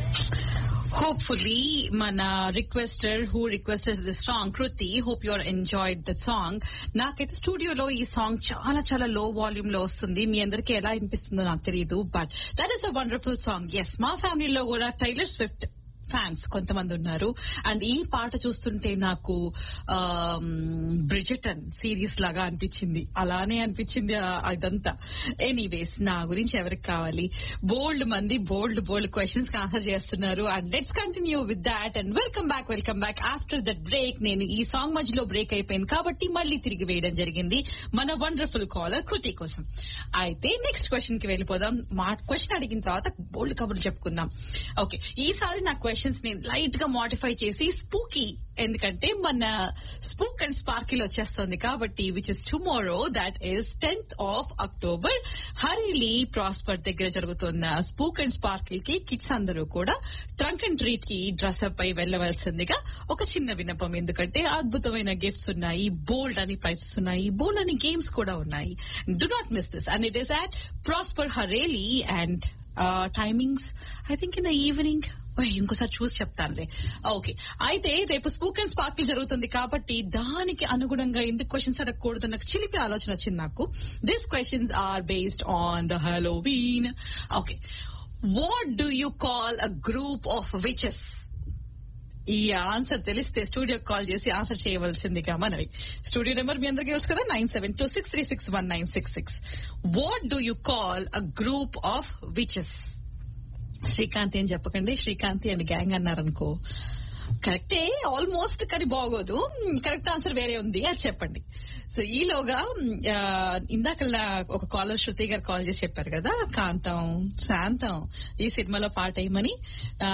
hopefully మన requester who requested the song Kriti hope your enjoyed the song నాకైతే స్టూడియోలో ఈ సాంగ్ చాలా చాలా లో వాల్యూమ్ లో వస్తుంది మీ అందరికీ ఎలా అనిపిస్తుందో నాకు తెలియదు but that is a wonderful song yes మా ఫ్యామిలీలో కూడా టైలర్ స్విఫ్ట్ ఫ్యాన్స్ కొంతమంది ఉన్నారు అండ్ ఈ పాట చూస్తుంటే నాకు బ్రిజటన్ సిరీస్ లాగా అనిపించింది అలానే అనిపించింది ఆ- అదంతా ఎనీవేస్ నా గురించి ఎవరికి కావాలి బోల్డ్ మంది బోల్డ్ బోల్డ్ క్వశ్చన్స్ ఆన్సర్ చేస్తున్నారు and let's continue with that and welcome back welcome back after that break నేను ఈ సాంగ్ మధ్యలో బ్రేక్ అయిపోయింది కాబట్టి మళ్ళీ తిరిగి వేయడం జరిగింది మన వండర్ఫుల్ కాలర్ కృతి కోసం అయితే నెక్స్ట్ క్వశ్చన్ కి వెళ్ళిపోదాం మా క్వశ్చన్ అడిగిన తర్వాత బోల్డ్ కబుర్లు చెప్పుకుందాం ఓకే ఈసారి నా క్వశ్చన్స్ నేను లైట్ గా మోడిఫై చేసి స్పూకీ ఎందుకంటే మన స్పూక్ అండ్ స్పార్కిల్ వచ్చేస్తుంది కాబట్టి which is tomorrow that is tenth of October Harley Prosper దగ్గర జరుగుతున్న స్పూక్ అండ్ స్పార్కిల్ కి కిడ్స్ అందరూ కూడా ట్రంక్ అండ్ ట్రీట్ కి డ్రెస్ అప్ అయి వెళ్ళవలసిందిగా ఒక చిన్న విన్నపం ఎందుకంటే అద్భుతమైన గిఫ్ట్స్ ఉన్నాయి బోల్డ్ అని ప్రైజెస్ ఉన్నాయి బోల్డ్ అని గేమ్స్ కూడా ఉన్నాయి do not miss this and it is at Prosper Harley and timings I think in the evening ఇంకోసారి చూసి చెప్తానులే ఓకే అయితే రేపు స్పూక్ అండ్ స్పార్కిల్ జరుగుతుంది కాబట్టి దానికి అనుగుణంగా ఎందుకు క్వశ్చన్స్ అడగకూడదు నాకు చిలిపి ఆలోచన వచ్చింది నాకు this questions are based on the Halloween okay what do you call a group of witches ఈ ఆన్సర్ తెలిస్తే స్టూడియో కాల్ చేసి ఆన్సర్ చేయవలసిందిగా మనవి స్టూడియో నెంబర్ మీ అందరికీ తెలుసు కదా nine seven two six three six one nine six six what do you call a group of witches Srikanthi అని చెప్పకండి శ్రీకాంతి అండ్ గ్యాంగ్ అన్నారనుకో కరెక్టే ఆల్మోస్ట్ కానీ బాగోదు కరెక్ట్ ఆన్సర్ వేరే ఉంది అది చెప్పండి సో ఈలోగా ఆ, ఇందాక నా- ఒక కాలర్ శృతి గారు కాల్ చేసి చెప్పారు కదా కాంతం శాంతం ఈ సినిమాలో పాట వేయమని ఆ,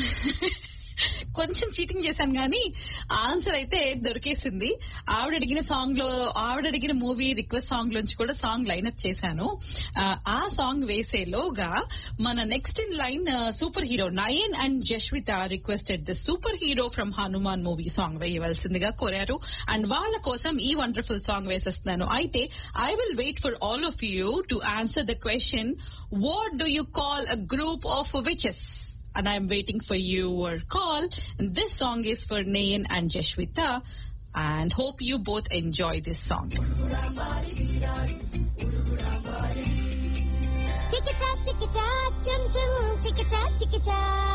కొంచెం చీటింగ్ చేశాను కానీ ఆన్సర్ అయితే దొరికేసింది ఆవిడ అడిగిన సాంగ్ లో ఆవిడ అడిగిన మూవీ రిక్వెస్ట్ సాంగ్ లోంచి కూడా సాంగ్ లైన్అప్ చేశాను ఆ, ఆ సాంగ్ వేసేలోగా మన next in line super hero Nayan and Jasvitha requested the super hero from Hanuman movie song వేయవలసిందిగా కోరారు అండ్ వాళ్ళ కోసం ఈ వండర్ఫుల్ సాంగ్ వేసేస్తున్నాను అయితే I will wait for all of you to answer the question what do you call a group of witches and I'm waiting for your call. And this song is for Nayan and Jeshwita. And hope you both enjoy this song. Chicka cha chicka cha chum chum chicka cha chicka cha